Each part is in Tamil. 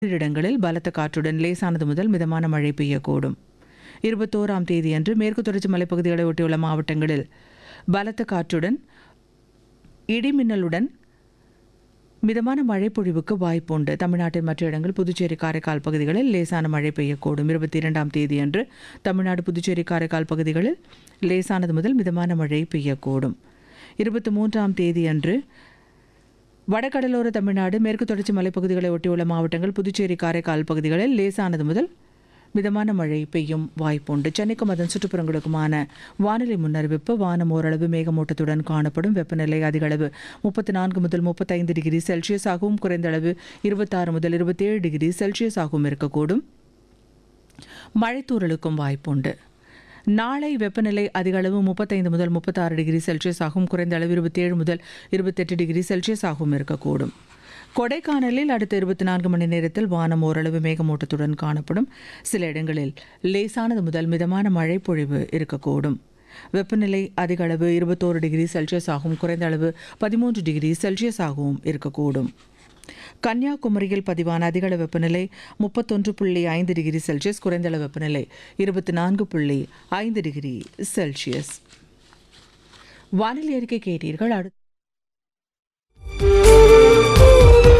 ஓரிரு இடங்களில் பலத்த காற்றுடன் லேசானது முதல் மிதமான மழை பெய்யக்கூடும் இருபத்தோராம் தேதியன்று மேற்கு தொடர்ச்சி மலைப்பகுதிகளை ஒட்டியுள்ள மாவட்டங்களில் பலத்த காற்றுடன் இடிமின்னலுடன் மிதமான மழை பொழிவுக்கு வாய்ப்புண்டு தமிழ்நாட்டின் மற்ற இடங்கள் புதுச்சேரி காரைக்கால் பகுதிகளில் லேசான மழை பெய்யக்கூடும் இருபத்தி இரண்டாம் தேதியன்று தமிழ்நாடு புதுச்சேரி காரைக்கால் பகுதிகளில் லேசானது முதல் மிதமான மழை பெய்யக்கூடும் இருபத்தி மூன்றாம் தேதியன்று வடகடலோர தமிழ்நாடு மேற்கு தொடர்ச்சி மலைப்பகுதிகளை ஒட்டியுள்ள மாவட்டங்கள் புதுச்சேரி காரைக்கால் பகுதிகளில் லேசானது முதல் மிதமான மழை பெய்யும் வாய்ப்புண்டு சென்னைக்கும் அதன் சுற்றுப்புறங்களுக்குமான வானிலை முன்னறிவிப்பு வானம் ஓரளவு மேகமூட்டத்துடன் காணப்படும் வெப்பநிலை அதிக அளவு முப்பத்தி நான்கு முதல் முப்பத்தைந்து டிகிரி செல்சியஸ் ஆகவும் குறைந்த அளவு இருபத்தாறு முதல் இருபத்தேழு டிகிரி செல்சியஸ் ஆகவும் இருக்கக்கூடும் மழைத்தூறலுக்கும் வாய்ப்புண்டு நாளை வெப்பநிலை அதிக அளவு முப்பத்தைந்து முதல் முப்பத்தாறு டிகிரி செல்சியஸ் ஆகும் குறைந்த அளவு இருபத்தேழு முதல் இருபத்தெட்டு டிகிரி செல்சியஸ் ஆகவும் இருக்கக்கூடும் கொடைக்கானலில் அடுத்த இருபத்தி நான்கு மணி நேரத்தில் வானம் ஓரளவு மேகமூட்டத்துடன் காணப்படும் சில இடங்களில் லேசானது முதல் மிதமான மழை பொழிவு இருக்கக்கூடும் வெப்பநிலை அதிக அளவு இருபத்தோரு டிகிரி செல்சியஸ் ஆகவும் குறைந்த அளவு பதிமூன்று டிகிரி செல்சியஸ் ஆகவும் இருக்கக்கூடும் கன்னியாகுமரியில் பதிவான அதிகள வெப்பநிலை முப்பத்தொன்று புள்ளி ஐந்து டிகிரி செல்சியஸ் குறைந்த அளவு வெப்பநிலை இருபத்தி நான்கு புள்ளி ஐந்து டிகிரி செல்சியஸ் வானிலை அறிக்கை கேட்டீர்கள் அடுத்து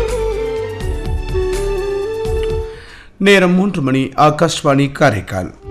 நேரம் மூன்று மணி ஆகாஷ்வாணி காரைக்கால்